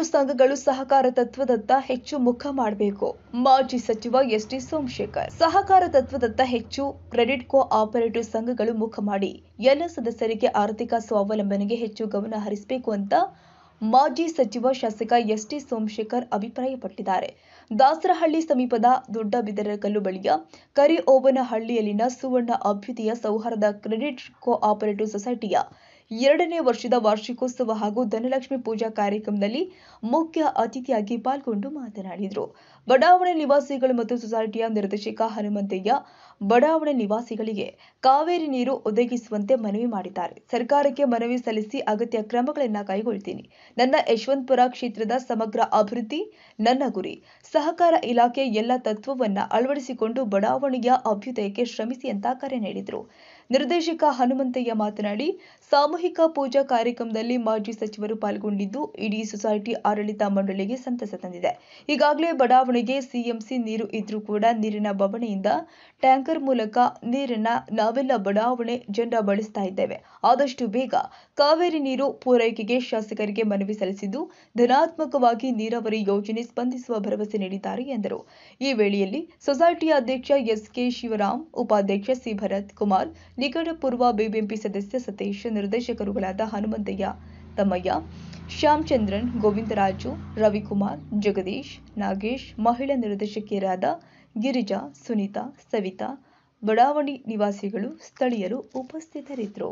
ಸಂಘಗಳು ಸಹಕಾರ ತತ್ವದತ್ತ ಹೆಚ್ಚು ಮುಖ ಮಾಡಬೇಕು ಮಾಜಿ ಸಚಿವ ಎಸ್ ಟಿ ಸೋಮಶೇಖರ್ ಸಹಕಾರ ತತ್ವದತ್ತ ಹೆಚ್ಚು ಕ್ರೆಡಿಟ್ ಕೋ ಆಪರೇಟಿವ್ ಸಂಘಗಳು ಮುಖ ಮಾಡಿ ಎಲ್ಲ ಸದಸ್ಯರಿಗೆ ಆರ್ಥಿಕ ಸ್ವಾವಲಂಬನೆಗೆ ಹೆಚ್ಚು ಗಮನ ಹರಿಸಬೇಕು ಅಂತ ಮಾಜಿ ಸಚಿವ ಶಾಸಕ ಎಸ್ ಟಿ ಸೋಮಶೇಖರ್ ಅಭಿಪ್ರಾಯಪಟ್ಟಿದ್ದಾರೆ ದಾಸರಹಳ್ಳಿ ಸಮೀಪದ ದೊಡ್ಡಬಿದರಕಲ್ಲು ಬಳಿಯ ಕರಿಓಬನಹಳ್ಳಿಯಲ್ಲಿನ ಸುವರ್ಣ ಅಭ್ಯುದಯ ಸೌಹಾರ್ದ ಕ್ರೆಡಿಟ್ ಕೋ ಆಪರೇಟಿವ್ ಸೊಸೈಟಿಯ ಎರಡನೇ ವರ್ಷದ ವಾರ್ಷಿಕೋತ್ಸವ ಹಾಗೂ ಧನಲಕ್ಷ್ಮಿ ಪೂಜಾ ಕಾರ್ಯಕ್ರಮದಲ್ಲಿ ಮುಖ್ಯ ಅತಿಥಿಯಾಗಿ ಪಾಲ್ಗೊಂಡು ಮಾತನಾಡಿದರು ಬಡಾವಣೆ ನಿವಾಸಿಗಳು ಮತ್ತು ಸೊಸೈಟಿಯ ನಿರ್ದೇಶಕ ಹನುಮಂತಯ್ಯ ಬಡಾವಣೆ ನಿವಾಸಿಗಳಿಗೆ ಕಾವೇರಿ ನೀರು ಒದಗಿಸುವಂತೆ ಮನವಿ ಮಾಡಿದ್ದಾರೆ ಸರ್ಕಾರಕ್ಕೆ ಮನವಿ ಸಲ್ಲಿಸಿ ಅಗತ್ಯ ಕ್ರಮಗಳನ್ನು ಕೈಗೊಳ್ತೀನಿ ನನ್ನ ಯಶವಂತಪುರ ಕ್ಷೇತ್ರದ ಸಮಗ್ರ ಅಭಿವೃದ್ಧಿ ನನ್ನ ಗುರಿ ಸಹಕಾರ ಇಲಾಖೆ ಎಲ್ಲ ತತ್ವವನ್ನ ಅಳವಡಿಸಿಕೊಂಡು ಬಡಾವಣೆಯ ಅಭ್ಯುದಯಕ್ಕೆ ಶ್ರಮಿಸಿ ಅಂತ ಕರೆ ನೀಡಿದರು ನಿರ್ದೇಶಕ ಹನುಮಂತಯ್ಯ ಮಾತನಾಡಿ ಸಾಮೂಹಿಕ ಪೂಜಾ ಕಾರ್ಯಕ್ರಮದಲ್ಲಿ ಮಾಜಿ ಸಚಿವರು ಪಾಲ್ಗೊಂಡಿದ್ದು ಇಡೀ ಸೊಸೈಟಿ ಆಡಳಿತ ಮಂಡಳಿಗೆ ಸಂತಸ ತಂದಿದೆ ಈಗಾಗಲೇ ಬಡಾವಣೆಗೆ ಸಿಎಂಸಿ ನೀರು ಇದ್ರೂ ಕೂಡ ನೀರಿನ ಬವಣೆಯಿಂದ ಟ್ಯಾಂಕರ್ ಮೂಲಕ ನೀರನ್ನ ನಾವೆಲ್ಲ ಬಡಾವಣೆ ಜನರ ಬಳಸ್ತಾ ಇದ್ದೇವೆ ಆದಷ್ಟು ಬೇಗ ಕಾವೇರಿ ನೀರು ಪೂರೈಕೆಗೆ ಶಾಸಕರಿಗೆ ಮನವಿ ಸಲ್ಲಿಸಿದ್ದು ಧನಾತ್ಮಕವಾಗಿ ನೀರಾವರಿ ಯೋಜನೆ ಸ್ಪಂದಿಸುವ ಭರವಸೆ ನೀಡಿದ್ದಾರೆ ಎಂದರು ಈ ವೇಳೆಯಲ್ಲಿ ಸೊಸೈಟಿಯ ಅಧ್ಯಕ್ಷ ಎಸ್ಕೆ ಶಿವರಾಮ್ ಉಪಾಧ್ಯಕ್ಷ ಸಿ ಭರತ್ ಕುಮಾರ್ ನಿಕಟಪೂರ್ವ ಬಿಬಿಎಂಪಿ ಸದಸ್ಯ ಸತೀಶ್ ನಿರ್ದೇಶಕರುಗಳಾದ ಹನುಮಂತಯ್ಯ ತಮ್ಮಯ್ಯ ಶ್ಯಾಮಚಂದ್ರನ್ ಗೋವಿಂದರಾಜು ರವಿಕುಮಾರ್ ಜಗದೀಶ್ ನಾಗೇಶ್ ಮಹಿಳಾ ನಿರ್ದೇಶಕಿಯರಾದ ಗಿರಿಜಾ ಸುನೀತಾ ಸವಿತಾ ಬಡಾವಣೆ ನಿವಾಸಿಗಳು ಸ್ಥಳೀಯರು ಉಪಸ್ಥಿತರಿದ್ದರು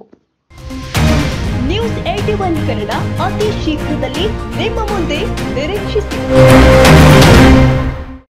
ನ್ಯೂಸ್ ಏಟಿ ಒನ್ ಕನ್ನಡ ಅತಿ ಶೀಘ್ರದಲ್ಲಿ ನಿಮ್ಮ ಮುಂದೆ ನಿರೀಕ್ಷಿಸಿ